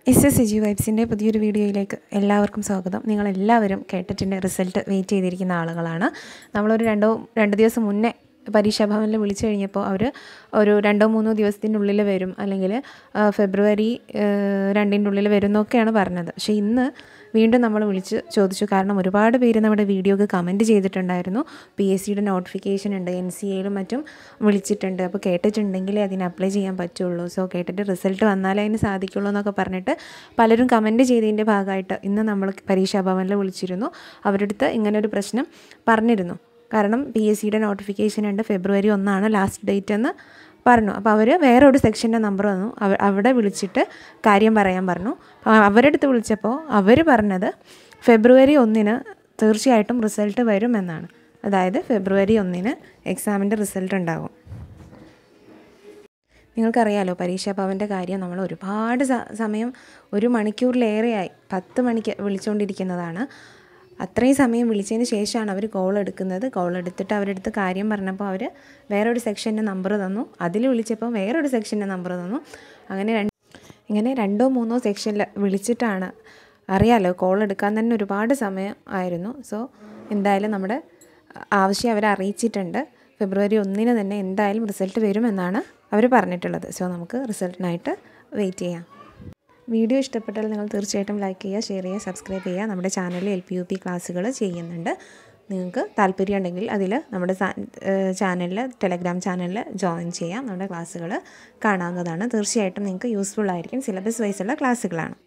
S S AG വൈബ്സിൻ്റെ പുതിയൊരു വീഡിയോയിലേക്ക് എല്ലാവർക്കും സ്വാഗതം നിങ്ങളെല്ലാവരും കേട്ടിട്ടുണ്ട് റിസൾട്ട് വെയിറ്റ് ചെയ്തിരിക്കുന്ന ആളുകളാണ് നമ്മളൊരു രണ്ടോ രണ്ട് ദിവസം മുന്നേ പരീക്ഷാഭവനിൽ വിളിച്ചു കഴിഞ്ഞപ്പോൾ അവർ ഒരു രണ്ടോ മൂന്നോ ദിവസത്തിൻ്റെ ഉള്ളിൽ വരും അല്ലെങ്കിൽ ആ, ഫെബ്രുവരി ഏഹ്, രണ്ടിൻ്റെ ഉള്ളിൽ വരും എന്നൊക്കെയാണ് പറഞ്ഞത് പക്ഷേ ഇന്ന് വീണ്ടും നമ്മൾ വിളിച്ച് ചോദിച്ചു കാരണം ഒരുപാട് പേര് നമ്മുടെ വീഡിയോക്ക് കമൻറ്റ് ചെയ്തിട്ടുണ്ടായിരുന്നു പി എസ് സിയുടെ നോട്ടിഫിക്കേഷൻ ഉണ്ട് എൻ സി എയിലും മറ്റും വിളിച്ചിട്ടുണ്ട് അപ്പോൾ കേട്ടിട്ടുണ്ടെങ്കിലേ അതിന് അപ്ലൈ ചെയ്യാൻ പറ്റുള്ളൂ സോ കേട്ടിട്ട് റിസൾട്ട് വന്നാലേ അതിന് സാധിക്കുള്ളൂ എന്നൊക്കെ പറഞ്ഞിട്ട് പലരും കമൻറ്റ് ചെയ്തതിൻ്റെ ഭാഗമായിട്ട് ഇന്ന് നമ്മൾ പരീക്ഷാഭവനിൽ വിളിച്ചിരുന്നു അവരുടെ അടുത്ത് ഇങ്ങനൊരു പ്രശ്നം പറഞ്ഞിരുന്നു കാരണം പി എസ് സിയുടെ നോട്ടിഫിക്കേഷൻ ഉണ്ട് ഫെബ്രുവരി ഒന്നാണ് ലാസ്റ്റ് ഡേറ്റ് എന്ന് പറഞ്ഞു അപ്പോൾ അവർ വേറെ ഒരു സെക്ഷൻ്റെ നമ്പർ തന്നു അവ- അവിടെ വിളിച്ചിട്ട് കാര്യം പറയാൻ പറഞ്ഞു അപ്പോൾ അവരുടെ അടുത്ത് വിളിച്ചപ്പോൾ അവർ പറഞ്ഞത് ഫെബ്രുവരി ഒന്നിന് തീർച്ചയായിട്ടും റിസൾട്ട് വരുമെന്നാണ് അതായത് ഫെബ്രുവരി ഒന്നിന് എക്സാമിൻ്റെ റിസൾട്ട് ഉണ്ടാകും നിങ്ങൾക്കറിയാലോ പരീക്ഷാഭവൻ്റെ കാര്യം നമ്മൾ ഒരുപാട് സ- സമയം ഒരു മണിക്കൂറിലേറെയായി പത്ത് മണിക്ക് വിളിച്ചുകൊണ്ടിരിക്കുന്നതാണ് അത്രയും സമയം വിളിച്ചതിന് ശേഷമാണ് അവർ കോൾ എടുക്കുന്നത് കോൾ എടുത്തിട്ട് അവരുടെ അടുത്ത് കാര്യം പറഞ്ഞപ്പോൾ അവർ വേറൊരു സെക്ഷൻ്റെ നമ്പർ തന്നു അതിൽ വിളിച്ചപ്പോൾ വേറൊരു സെക്ഷൻ്റെ നമ്പർ തന്നു അങ്ങനെ രണ്ട് ഇങ്ങനെ രണ്ടോ മൂന്നോ സെക്ഷനിൽ വിളിച്ചിട്ടാണ് അറിയാലോ കോൾ എടുക്കാൻ തന്നെ ഒരുപാട് സമയം ആയിരുന്നു സോ എന്തായാലും നമ്മുടെ ആവശ്യം അവരെ അറിയിച്ചിട്ടുണ്ട് ഫെബ്രുവരി ഒന്നിന് തന്നെ എന്തായാലും റിസൾട്ട് വരുമെന്നാണ് അവർ പറഞ്ഞിട്ടുള്ളത് സോ നമുക്ക് റിസൾട്ടിനായിട്ട് വെയിറ്റ് ചെയ്യാം വീഡിയോ ഇഷ്ടപ്പെട്ടാൽ നിങ്ങൾ തീർച്ചയായിട്ടും ലൈക്ക് ചെയ്യുക ഷെയർ ചെയ്യുക സബ്സ്ക്രൈബ് ചെയ്യുക നമ്മുടെ ചാനലിൽ എൽ പി യു പി ക്ലാസ്സുകൾ ചെയ്യുന്നുണ്ട് നിങ്ങൾക്ക് താല്പര്യം ഉണ്ടെങ്കിൽ അതിൽ നമ്മുടെ ചാനലിൽ ടെലഗ്രാം ചാനലിൽ ജോയിൻ ചെയ്യാം നമ്മുടെ ക്ലാസ്സുകൾ കാണാവുന്നതാണ് തീർച്ചയായിട്ടും നിങ്ങൾക്ക് യൂസ്ഫുൾ ആയിരിക്കും സിലബസ് വൈസുള്ള ക്ലാസ്സുകളാണ്